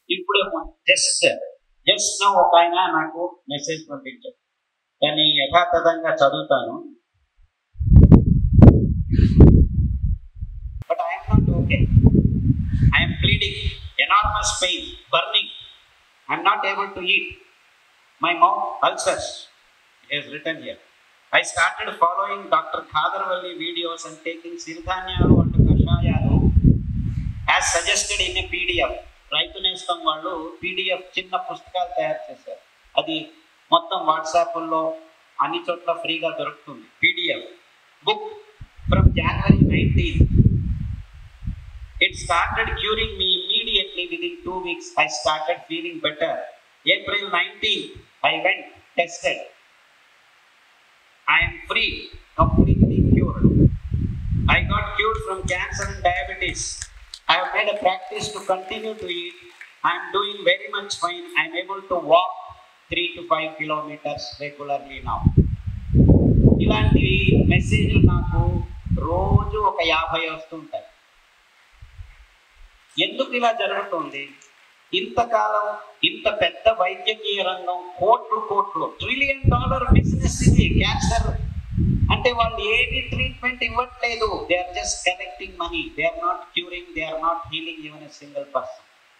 ఇప్పుడే just just ఒక ఆయన నాకు మెసేజ్ పంపించారు దాన్ని యథాతథంగా చదువుతాను but I'm not okay I'm bleeding enormous pain burning I'm not able to eat my mouth ulcers is written here. I started following Dr. Khadarvalli videos and taking సిరిధాన్యాలు and కషాయాలు as suggested in a PDF. రైతు నేస్తం వాళ్ళు PDF చిన్న పుస్తకాలు తయారు చేశారు అది మొత్తం వాట్సాప్లో అన్ని చోట్ల ఫ్రీగా దొరుకుతుంది PDF book from January nineteen it started curing me immediately within two weeks I started feeling better April nineteen I went tested I am free, completely cured. I got cured from cancer and diabetes. I have made a practice to continue to eat. I am doing very much fine. I am able to walk three to five kilometers regularly now. ఇలాంటి మెసేజ్లు నాకు రోజు ఒక యాభై వస్తుంటాయి ఎందుకు ఇలా జరుగుతుంది ఇంతకాలం ఇంత పెద్ద వైద్యకీయ రంగం కోట్లు కోట్లు ట్రిలియన్ డాలర్ బిజినెస్ ఇది క్యాన్సర్ అంటే వాళ్ళు ఏది ట్రీట్మెంట్ ఇవ్వట్లేదు they are just collecting money they are not curing they are not healing even a single person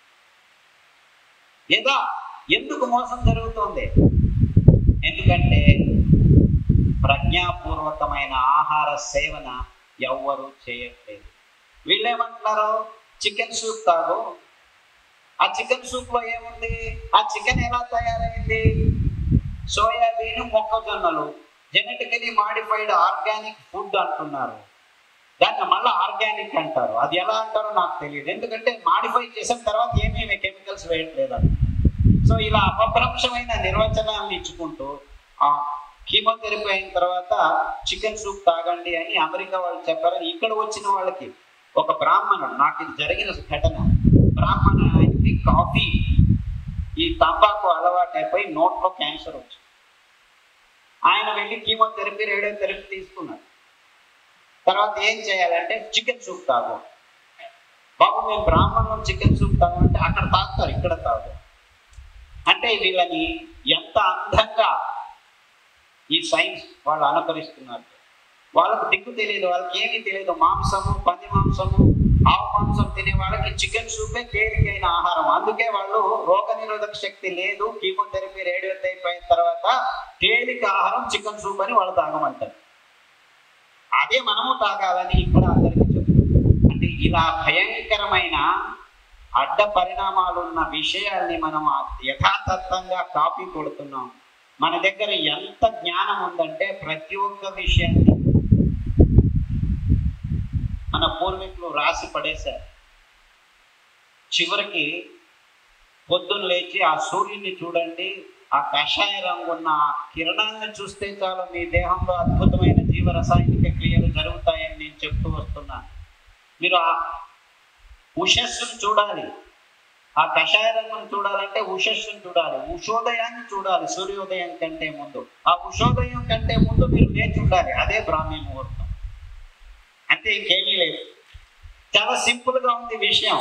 లేదా ఎందుకు మోసం జరుగుతుంది ఎందుకంటే ప్రజ్ఞాపూర్వకమైన ఆహార సేవన ఎవ్వరూ చేయట్లేదు వీళ్ళేమంటున్నారు చికెన్ సూప్ తాగు ఆ చికెన్ సూప్ లో ఏముంది ఆ చికెన్ ఎలా తయారైంది సోయాబీన్ మొక్కజొన్నలు జెనెటికలీ మాడిఫైడ్ ఆర్గానిక్ ఫుడ్ అంటున్నారు దాన్ని మళ్ళీ ఆర్గానిక్ అంటారు అది ఎలా అంటారో నాకు తెలియదు ఎందుకంటే మాడిఫై చేసిన తర్వాత ఏమేమి కెమికల్స్ వేయట్లేదు సో ఇలా అపభ్రంశమైన నిర్వచనాన్ని ఇచ్చుకుంటూ ఆ కీమోథెరపీ అయిన తర్వాత చికెన్ సూప్ తాగండి అని అమెరికా వాళ్ళు చెప్పారని ఇక్కడ వచ్చిన వాళ్ళకి ఒక బ్రాహ్మణుడు నాకు ఇది జరిగిన ఘటన బ్రాహ్మణ ఆయనకి కాఫీ ఈ తంబాకు అలవాటు అయిపోయి నోట్లో క్యాన్సర్ వచ్చింది ఆయన వెళ్ళి కీమోథెరపీ రేడియోథెరపీ తీసుకున్నాడు తర్వాత ఏం చేయాలంటే చికెన్ సూప్ తాగు బాబు మేము బ్రాహ్మణులు చికెన్ సూప్ తాగమంటే అక్కడ తాగుతారు ఇక్కడ తాగు అంటే వీళ్ళని ఎంత అందంగా ఈ సైన్స్ వాళ్ళు అనుకరిస్తున్నారు వాళ్ళకు దిక్కు తెలియదు వాళ్ళకి ఏమీ తెలియదు మాంసము పంది మాంసము ఆవు మాంసం తినే వాళ్ళకి చికెన్ సూపే తేలికైన ఆహారం అందుకే వాళ్ళు రోగ నిరోధక శక్తి లేదు కీమోథెరపీ రేడియోథెరపీ అయిన తర్వాత తేలిక ఆహారం చికెన్ సూప్ అని వాళ్ళు తాగమంటారు అదే మనము తాగాలని ఇక్కడ అందరికీ చెప్తుంది అంటే ఇలా భయంకరమైన అడ్డ పరిణామాలున్న విషయాల్ని మనం యథాతత్వంగా కాపీ కొడుతున్నాం మన దగ్గర ఎంత జ్ఞానం ఉందంటే ప్రతి ఒక్క విషయాన్ని మన పూర్వీకులు రాసి పడేశారు చివరికి పొద్దున్న లేచి ఆ సూర్యుని చూడండి ఆ కషాయ రంగు ఉన్న ఆ కిరణాన్ని చూస్తే చాలు మీ దేహంలో అద్భుతమైన జీవ రసాయనిక క్రియలు జరుగుతాయని నేను చెప్తూ వస్తున్నాను మీరు ఆ ఉషస్సును చూడాలి ఆ కషాయ రంగును చూడాలంటే ఉషస్సును చూడాలి ఉషోదయాన్ని చూడాలి సూర్యోదయం కంటే ముందు ఆ ఉషోదయం కంటే ముందు మీరు లేచి ఉండాలి అదే బ్రాహ్మీ ముహూర్తం అంతే ఇంకేమీ లేదు చాలా సింపుల్ గా ఉంది విషయం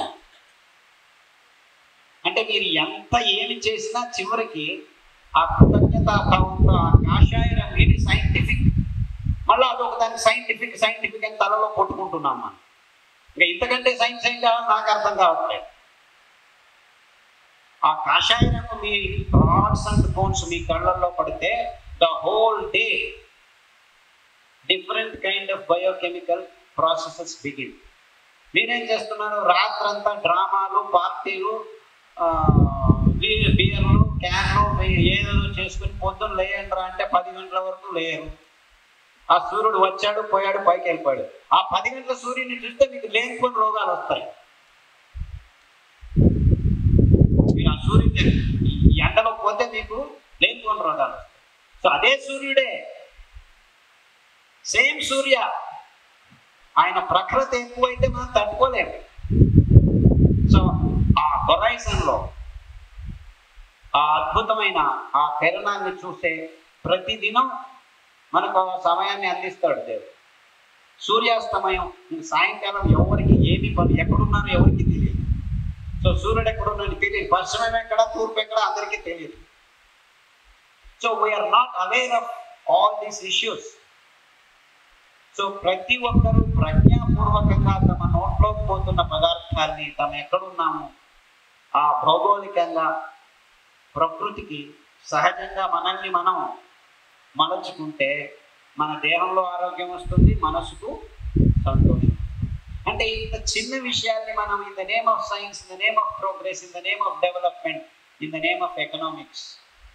అంటే మీరు ఎంత ఏమి చేసినా చివరికి ఆ కృతజ్ఞతాభావంతో ఆ కాషాయ రంగు ఇది సైంటిఫిక్ మళ్ళీ అదొక దానికి సైంటిఫిక్ సైంటిఫిక్ అని తలలో కొట్టుకుంటున్నాం మనం ఇంకా ఇంతకంటే సైన్స్ ఏం కావాలో నాకు అర్థం కావట్లేదు ఆ కాషాయ రంగు మీ రాడ్స్ అండ్ బోన్స్ మీ కళ్ళల్లో పడితే the whole day different kind of biochemical processes begin మీరేం చేస్తున్నారు రాత్రంతా డ్రామాలు పార్టీలు బియర్లు క్యాన్లు ఏదో చేసుకుని పొద్దున్న లేయండి అంటే పది గంటల వరకు లేరు ఆ సూర్యుడు వచ్చాడు పోయాడు పైకి వెళ్ళిపోయాడు ఆ పది గంటల సూర్యుడిని చూస్తే మీకు లేనిపోయిన రోగాలు వస్తాయి మీరు ఆ సూర్యుని ఈ ఎండలో పోతే మీకు లేనిపోయిన రోగాలు వస్తాయి సో అదే సూర్యుడే సేమ్ సూర్య ఆయన ప్రకృతి ఎక్కువైతే మనం తట్టుకోలేము సో ఆ హొరైజన్ లో ఆ అద్భుతమైన ఆ కిరణాన్ని చూసే ప్రతిదినం మనకు ఆ సమయాన్ని అందిస్తాడు దేవుడు సూర్యాస్తమయం ఇంక సాయంకాలం ఎవరికి ఏమి పని ఎక్కడున్నారో ఎవరికి తెలియదు సో సూర్యుడు ఎక్కడ ఉన్నాడు తెలియదు పశ్చిమం ఎక్కడ తూర్పు ఎక్కడ అందరికీ తెలియదు so we're not aware of all these issues so ప్రతి ఒక్కరూ ప్రజ్ఞాపూర్వకంగా తమ నోట్లోకి పోతున్న పదార్థాల్ని తమ ఎక్కడున్నాము ఆ భౌగోళికంగా ప్రకృతికి సహజంగా మనల్ని మనం మలచుకుంటే మన దేహంలో ఆరోగ్యం వస్తుంది మనసుకు సంతోషం అంటే ఇంత చిన్న విషయాన్ని మనం in the name of science in the name of progress in the name of development in the name of economics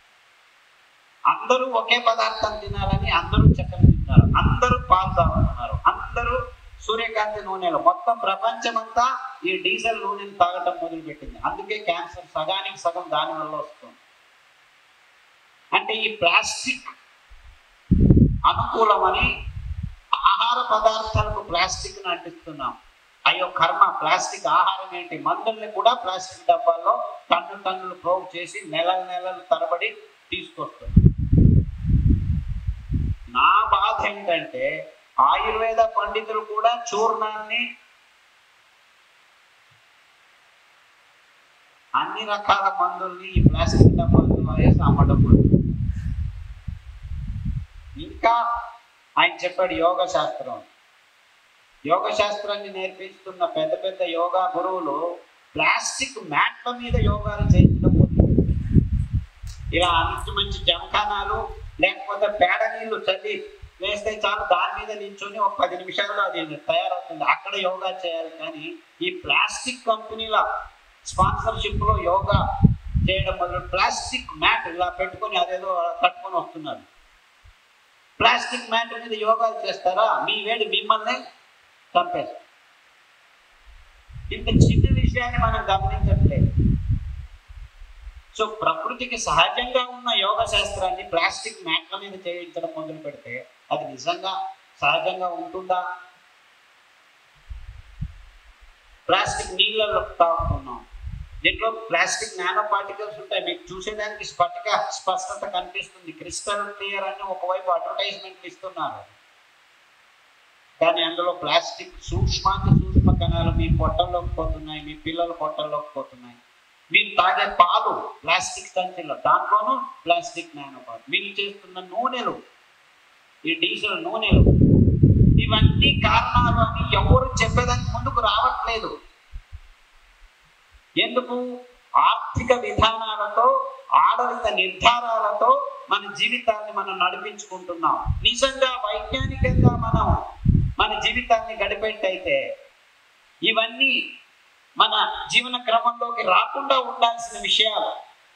అందరూ ఒకే పదార్థం తినాలని అందరూ చక్కెర తింటారు అందరూ పాలు తాగుతున్నారు అందరూ సూర్యకాంతి నూనెలు మొత్తం ప్రపంచమంతా ఈ డీజిల్ నూనెని తాగటం మొదలుపెట్టింది అందుకే క్యాన్సర్ సగానికి సగం దాని వల్ల వస్తుంది అంటే ఈ ప్లాస్టిక్ అనుకూలమని ఆహార పదార్థాలకు ప్లాస్టిక్ అంటిస్తున్నాం అయ్యో కర్మ ప్లాస్టిక్ ఆహారం ఏంటి మందుల్ని కూడా ప్లాస్టిక్ డబ్బాల్లో టన్ను టన్నులు ప్రోవ్ చేసి నెలలు నెలలు తరబడి తీసుకొస్తుంది నా బాధ ఏంటంటే ఆయుర్వేద పండితులు కూడా చూర్ణాన్ని అన్ని రకాల మందుల్ని ఈ ప్లాస్టిక్ డబ్బాల్లో వేసి అమ్మడం మొదలుపెట్టారు. ఇంకా ఆయన చెప్పాడు యోగ శాస్త్రం యోగ శాస్త్రాన్ని నేర్పిస్తున్న పెద్ద పెద్ద యోగా గురువులు ప్లాస్టిక్ మ్యాట్ల మీద యోగాలు చేయించడం మొదలుపెట్టారు. ఇలా మంచి మంచి జమఖానాలు లేకపోతే పేడ నీళ్లు చల్లి వేస్తే చాలు దాని మీద నించుని ఒక పది నిమిషాల్లో అది తయారవుతుంది అక్కడ యోగా చేయాలి కానీ ఈ ప్లాస్టిక్ కంపెనీల స్పాన్సర్షిప్ లో యోగా చేయడం మొదలు ప్లాస్టిక్ మ్యాట్ ఇలా పెట్టుకొని అదేదో కట్టుకొని వస్తున్నారు ప్లాస్టిక్ మ్యాట్ మీద యోగాలు చేస్తారా మీ వేడి మిమ్మల్ని చంపేస్తారు ఇంత చిన్న విషయాన్ని మనం గమనించట్లేదు సో ప్రకృతికి సహజంగా ఉన్న యోగ శాస్త్రాన్ని ప్లాస్టిక్ మ్యాట్ల మీద చేయించడం మొదలు పెడితే అది నిజంగా సహజంగా ఉంటుందా ప్లాస్టిక్ నీళ్ళలో తాగుతున్నాం దీంట్లో ప్లాస్టిక్ నానో పార్టికల్స్ ఉంటాయి మీకు చూసేదానికి స్ఫటిక స్పష్టత కనిపిస్తుంది క్రిస్టల్ క్లియర్ అని ఒకవైపు అడ్వర్టైజ్మెంట్లు ఇస్తున్నారు కానీ అందులో ప్లాస్టిక్ సూక్ష్మాతి సూక్ష్మ కణాలు మీ పొట్టల్లోకి పోతున్నాయి మీ పిల్లల పొట్టల్లోకి పోతున్నాయి మీరు తాగే పాలు ప్లాస్టిక్ సంచిలో దాంట్లోనూ ప్లాస్టిక్ నానో పాలు మీరు చేస్తున్న నూనెలు ఈ డీజిల్ నూనెలు ఇవన్నీ కారణాలు అని ఎవరు చెప్పేదానికి ముందుకు రావట్లేదు ఎందుకు ఆర్థిక విధానాలతో ఆడవిత నిర్ధారాలతో మన జీవితాన్ని మనం నడిపించుకుంటున్నాం నిజంగా వైజ్ఞానికంగా మనం మన జీవితాన్ని గడిపెట్టయితే ఇవన్నీ మన జీవన క్రమంలోకి రాకుండా ఉండాల్సిన విషయాలు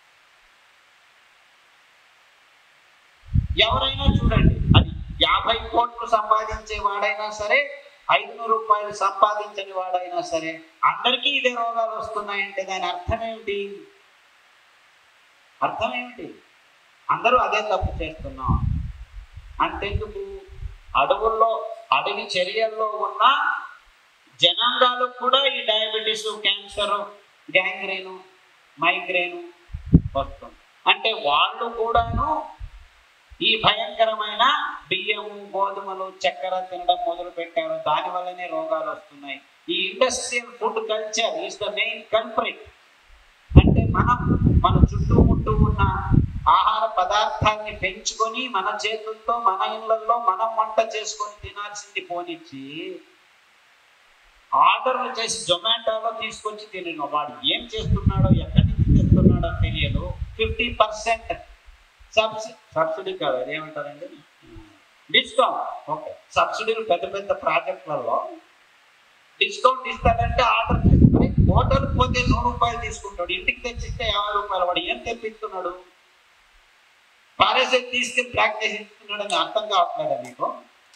ఎవరైనా చూడండి అది యాభై కోట్లు సంపాదించే వాడైనా సరే ఐదు రూపాయలు సంపాదించని వాడైనా సరే అందరికీ ఇదే రోగాలు వస్తున్నాయంటే దాని అర్థం ఏమిటి అర్థం ఏమిటి అందరూ అదే తప్పు చేస్తున్నాం అంతెందుకు అడవుల్లో అడవి చర్యల్లో ఉన్న జనాంగాలకు కూడా ఈ డయాబెటీస్ క్యాన్సర్ గ్యాంగ్రీను మైగ్రేను వస్తుంది అంటే వాళ్ళు కూడాను ఈ భయంకరమైన బియ్యము గోధుమలు చక్కెర తినడం మొదలు పెట్టారు దాని వల్లనే రోగాలు వస్తున్నాయి ఈ industrial food culture is the main culprit అంటే మనం మన చుట్టుముట్టు ఉన్న ఆహార పదార్థాన్ని పెంచుకొని మన చేతులతో మన ఇళ్లలో మనం వంట చేసుకొని తినాల్సింది పోనిచ్చి ఆర్డర్లు చేసి జొమాటోలో తీసుకొచ్చి తినను వాడు ఏం చేస్తున్నాడో ఎక్కడి నుంచి తెస్తున్నాడో తెలియదు ఫిఫ్టీ పర్సెంట్ సబ్సిడీ సబ్సిడీ కాదు అదేమంటారండి డిస్కౌంట్ ఓకే సబ్సిడీలు పెద్ద పెద్ద ప్రాజెక్టులలో డిస్కౌంట్ ఇస్తాడంటే ఆర్డర్ చేస్తాడు హోటల్ పోతే నూరు రూపాయలు తీసుకుంటాడు ఇంటికి తెచ్చిస్తే యాభై రూపాయలు వాడు ఏం తెప్పిస్తున్నాడు పారేసెట్ తీసుకుని ప్యాక్ చేసి ఇస్తున్నాడు అని అర్థం కావట్లేదా మీకు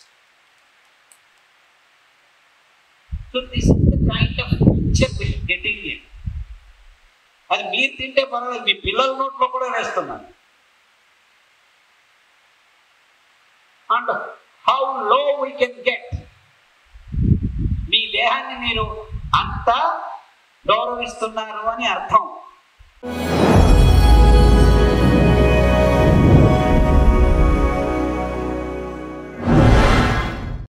so this is the kind of picture getting it అది మీరు తింటే పర్వాలేదు మీ పిల్లల నోట్లో కూడా వేస్తున్నాను and how low we can get మీ దేహాన్ని మీరు అంత గౌరవిస్తున్నారు అని అర్థం